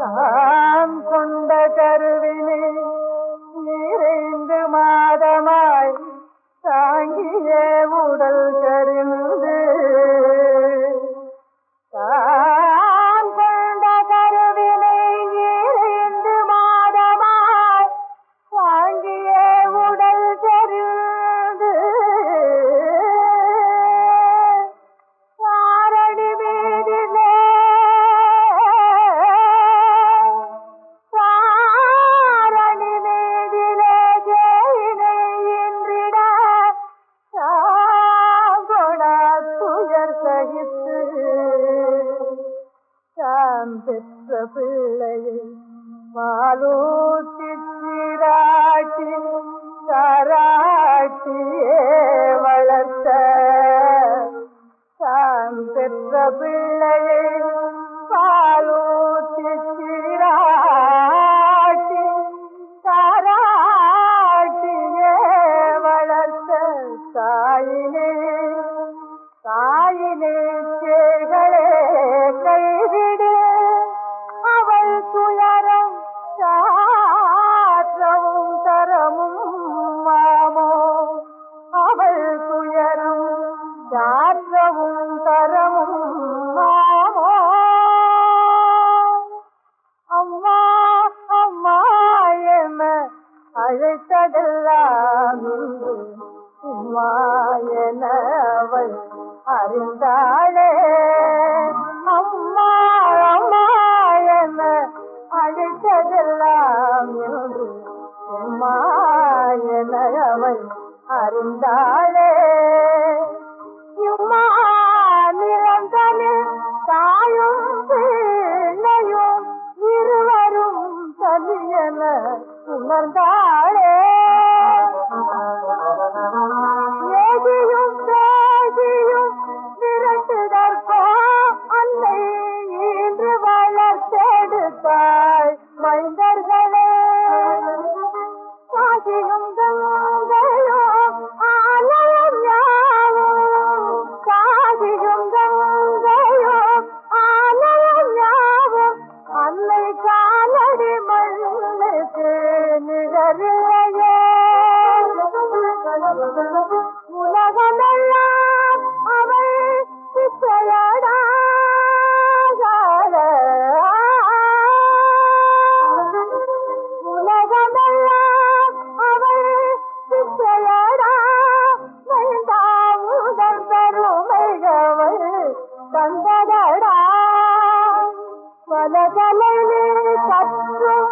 தான் கொண்ட கருவினை நிறைந்து மாதமாய் தாங்கிய உடல் கருந்து தான் கொண்ட கருவினை நிறைந்து மாதமாய் தாங்கிய உடல் கருந்து சாரடி வீதிலே சாரணி வீதிலே ஜெயினை இன்றிட சாங்கொடா துயர் சகித்து தாம் பெற்ற பிள்ளையை பாலூட்டி சீராட்டி தாராட்டியே வளர்த்த தாம் பெற்ற பிள்ளையை பாலூட்டி சீராட்டி தாராட்டியே வளர்த்த தாயினே தாயினே சேர்களே கைவிடு அவள் துயரம் சாற்றவும் தரமும் மாமோ அவள் துயரம் சாற்றவும் தரமும் மாமோ அம்மா அம்மா என அழைத்ததெல்லாம் இன்று உம்மா என அவள் அறிந்தாளே அம்மா அம்மா என அழைத்ததெல்லாம் இன்று உம்மா என அவள் அறிந்தாளே இம்மா நிரந்தனில் தாயும் பிள்ளையும் இருவரும் தனியன உணர்ந்தாளே ஏதியும் பேதியும் விரட்டுதற்கோ அன்னை இன்று வளர்த்தெடுத்தாள் மைந்தர்களே காசியும் கங்கையும் ஆலயம் யாவும் காசியும் கங்கையும் ஆலயம் யாவும் அன்னை காலடி மண்ணுக்கு நிகரில்லையே உலகமெல்லாம் அவள் பிச்சையடா உலகமெல்லாம் அவள் பிச்சையடா வேண்டாமுதல் பெருமையவள் தந்ததடா பல தலையில் கற்றும்